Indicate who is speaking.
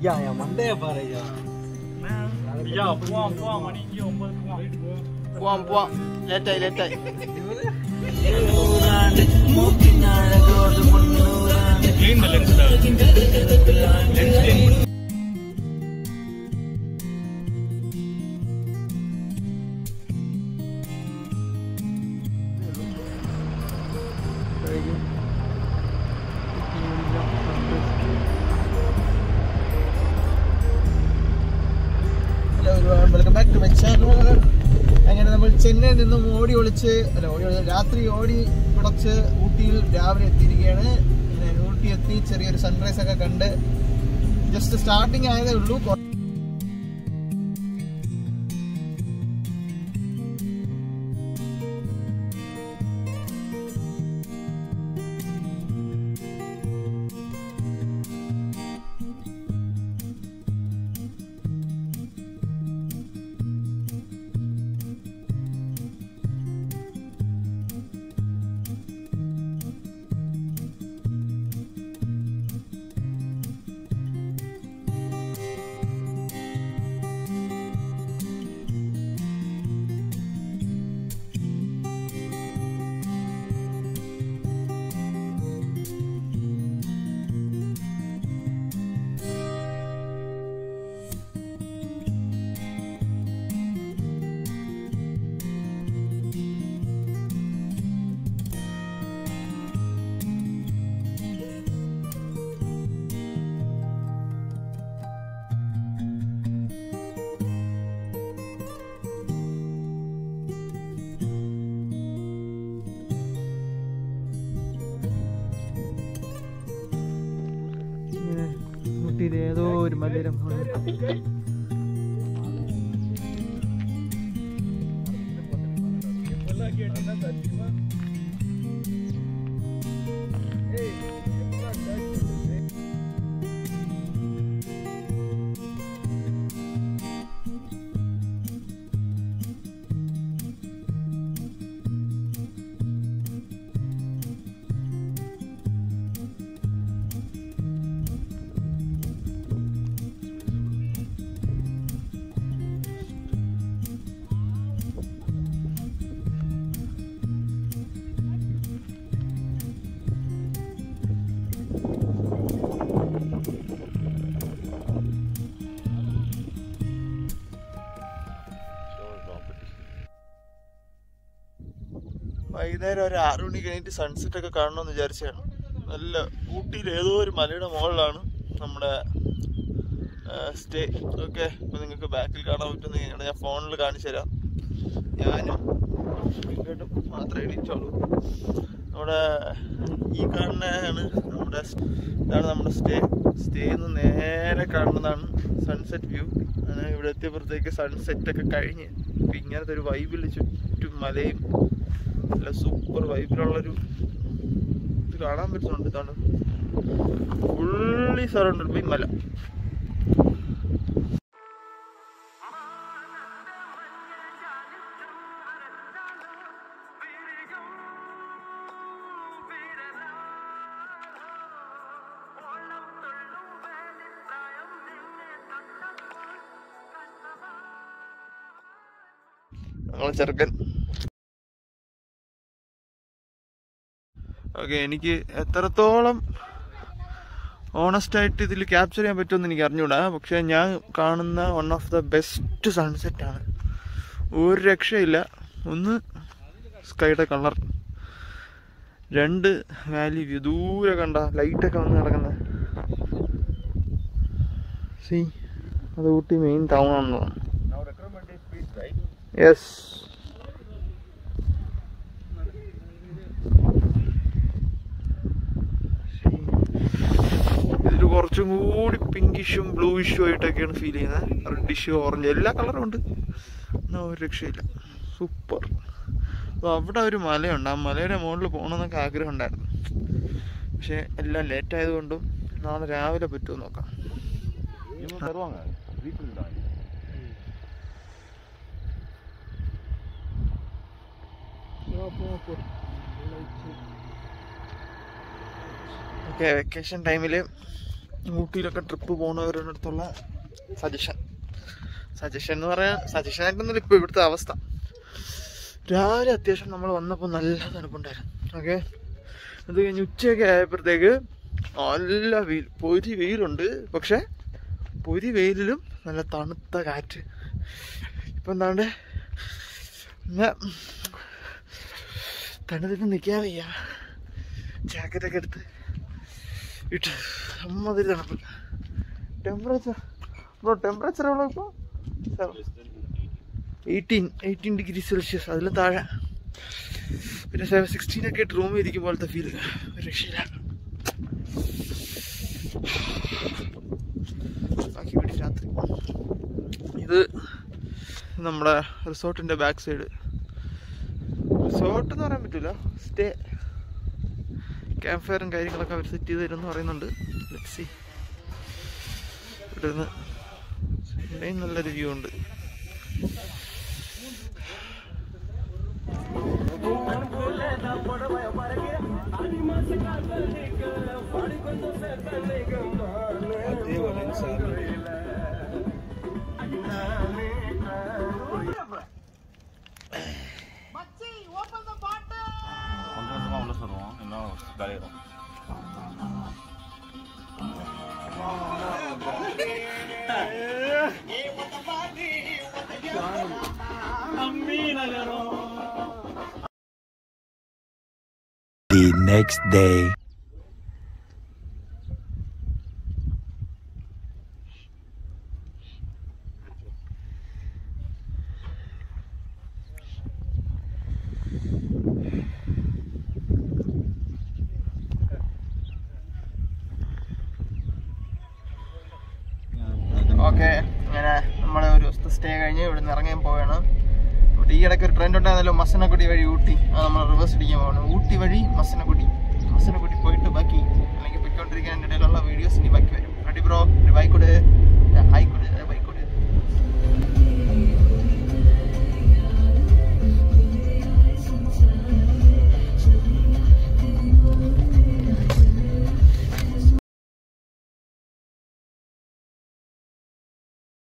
Speaker 1: ஐயா என் மண்டைய பாரு ஐயா
Speaker 2: ஐயா போவான் போவான் மணிக்கு ஒன்பது போவான்
Speaker 3: പോവാം പോവാം ലേറ്റായി ലേറ്റായി
Speaker 2: clean the lens lens clean
Speaker 3: hello welcome back to my channel അങ്ങനെ നമ്മൾ ചെന്നൈയിൽ നിന്നും ഓടി ഒളിച്ച് അല്ല ഓടി ഒളിച്ച് രാത്രി ഓടി ഉടച്ച് ഊട്ടിയിൽ രാവിലെ എത്തിയിരിക്കുകയാണ് പിന്നെ ഊട്ടി എത്തി ചെറിയൊരു സൺറൈസ് ഒക്കെ കണ്ട് ജസ്റ്റ് സ്റ്റാർട്ടിങ് ആയതേ ഉള്ളൂ കൊ- ഇങ്ങനെ ഊട്ടിയിൽ ഏതോ ഒരു മധുരം വൈകുന്നേരം ഒരു ആറു മണി കഴിഞ്ഞിട്ട് സൺസെറ്റ് ഒക്കെ കാണണമെന്ന് വിചാരിച്ചാണ് നല്ല ഊട്ടിയിൽ ഏതോ ഒരു മലയുടെ മുകളിലാണ് നമ്മുടെ സ്റ്റേ ഓക്കെ അപ്പോൾ നിങ്ങൾക്ക് ബാക്കിൽ കാണാൻ പറ്റുന്ന ഞാൻ ഫോണിൽ കാണിച്ചു തരാം ഞാനും ഇങ്ങോട്ടും മാത്രമേ എണീറ്റുള്ളൂ നമ്മുടെ ഈ കാണുന്നതാണ് നമ്മുടെ ഇതാണ് നമ്മുടെ സ്റ്റേ സ്റ്റേ നിന്ന് നേരെ കാണുന്നതാണ് സൺസെറ്റ് വ്യൂ അങ്ങനെ ഇവിടെ എത്തിയപ്പോഴത്തേക്ക് സൺസെറ്റ് ഒക്കെ കഴിഞ്ഞ് ഇപ്പം ഇങ്ങനത്തെ ഒരു വൈബിൽ ചുറ്റും മലയും നല്ല സൂപ്പർ വൈബിലുള്ളൊരു ഇത് കാണാൻ പറ്റുന്നുണ്ട് ഇതാണ് ഫുള്ളി സറൗണ്ടഡ് ബൈ മല ഞങ്ങളെ ചെറുക്കൻ ഓക്കെ എനിക്ക് എത്രത്തോളം ഓണസ്റ്റ് ആയിട്ട് ഇതിൽ ക്യാപ്ചർ ചെയ്യാൻ പറ്റുമെന്ന് എനിക്ക് അറിഞ്ഞൂടാ പക്ഷെ ഞാൻ കാണുന്ന one of the best sunset ആണ് ഒരു രക്ഷയില്ല ഒന്ന് സ്കൈയുടെ കളർ രണ്ട് വാലി വ്യൂ ദൂരെ കണ്ട ലൈറ്റൊക്കെ വന്ന് കിടക്കുന്ന സി അത് ഊട്ടി മെയിൻ ടൗൺ ആണെന്ന് തോന്നുന്നു യെസ് ഇതിൽ കുറച്ചും കൂടി പിങ്കിഷും ബ്ലൂയിഷും ആയിട്ടൊക്കെയാണ് ഫീൽ ചെയ്യുന്നത് റെഡിഷ് ഓറഞ്ച് എല്ലാ കളറും ഉണ്ട് എന്നാ ഒരു രക്ഷയില്ല സൂപ്പർ അപ്പോൾ അവിടെ ഒരു മലയുണ്ട് ആ മലയുടെ മുകളിൽ പോകണമെന്നൊക്കെ ആഗ്രഹം ഉണ്ടായിരുന്നു പക്ഷേ എല്ലാം ലേറ്റ് ആയതുകൊണ്ടും നാളെ രാവിലെ പറ്റുമോ നോക്കാം
Speaker 1: தருவாங்க வீட்டில் தான்
Speaker 3: ഓക്കെ വെക്കേഷൻ ടൈമിൽ ഊട്ടിയിലൊക്കെ ട്രിപ്പ് പോകുന്നവരുടെ അടുത്തുള്ള സജഷൻ സജഷൻ എന്ന് പറയാൻ സജഷൻ ആയിട്ടൊന്നുമില്ല ഇപ്പോൾ ഇവിടുത്തെ അവസ്ഥ രാവിലെ അത്യാവശ്യം നമ്മൾ വന്നപ്പോൾ നല്ല തണുപ്പുണ്ടായിരുന്നു ഓക്കെ അത് കഴിഞ്ഞ് ഉച്ചയൊക്കെ ആയപ്പോഴത്തേക്ക് നല്ല വെയിൽ പൊരി വെയിലുണ്ട് പക്ഷെ പൊരി വെയിലിലും നല്ല തണുത്ത കാറ്റ് ഇപ്പം എന്താണ്ട് ഇന്ന് തണുത്തിട്ട് നിൽക്കാൻ വയ്യ ജാക്കറ്റൊക്കെ എടുത്ത് ഇട്ട് അമ്മതിരി തണുപ്പ് ടെമ്പറേച്ചർ ബ്രോ ടെമ്പറേച്ചർ എവിടെ ഇപ്പോൾ എയ്റ്റീൻ എയ്റ്റീൻ ഡിഗ്രി സെൽഷ്യസ് അതിലും താഴെ പിന്നെ സെവൻ സിക്സ്റ്റീൻ ഒക്കെ ആയിട്ട് റൂമിൽ ഇരിക്കും പോലത്തെ ഫീൽ രക്ഷയില്ല ബാക്കി വീട് രാത്രി ഇത് നമ്മുടെ റിസോർട്ടിൻ്റെ ബാക്ക് സൈഡ് റിസോർട്ട് എന്ന് പറയാൻ പറ്റില്ല സ്റ്റേ ക്യാമ്പ് ഫയറും കാര്യങ്ങളൊക്കെ അവർ സെറ്റ് ചെയ്ത് തരുമെന്ന് പറയുന്നുണ്ട് ലെറ്റ് സി ഇവിടെ നിന്ന് ഇവിടെയും നല്ലൊരു വ്യൂ ഉണ്ട്
Speaker 1: கொஞ்சம் கொஞ்சமாக உள்ள சொல்லுவோம் இன்னும் காலியிடும்
Speaker 4: The next day.
Speaker 3: ഓക്കെ അങ്ങനെ നമ്മൾ ഒരു ദിവസത്തെ സ്റ്റേ കഴിഞ്ഞ് ഇവിടെ നിന്ന് ഇറങ്ങാൻ പോവുകയാണ് ഇവിടെ ഈ ഇടയ്ക്ക് ഒരു ട്രെൻഡ് ഉണ്ടായിരുന്നല്ലോ മസനക്കുടി വഴി ഊട്ടി അത് നമ്മൾ റിവേഴ്സ് അടിക്കാൻ പോകണം ഊട്ടി വഴി മസനക്കുടി മസനക്കുടി പോയിട്ട് ബാക്കി അല്ലെങ്കിൽ പൊയ്ക്കൊണ്ടിരിക്കാൻ ഇടയിലുള്ള വീഡിയോസ് ഇനി ബാക്കി വരും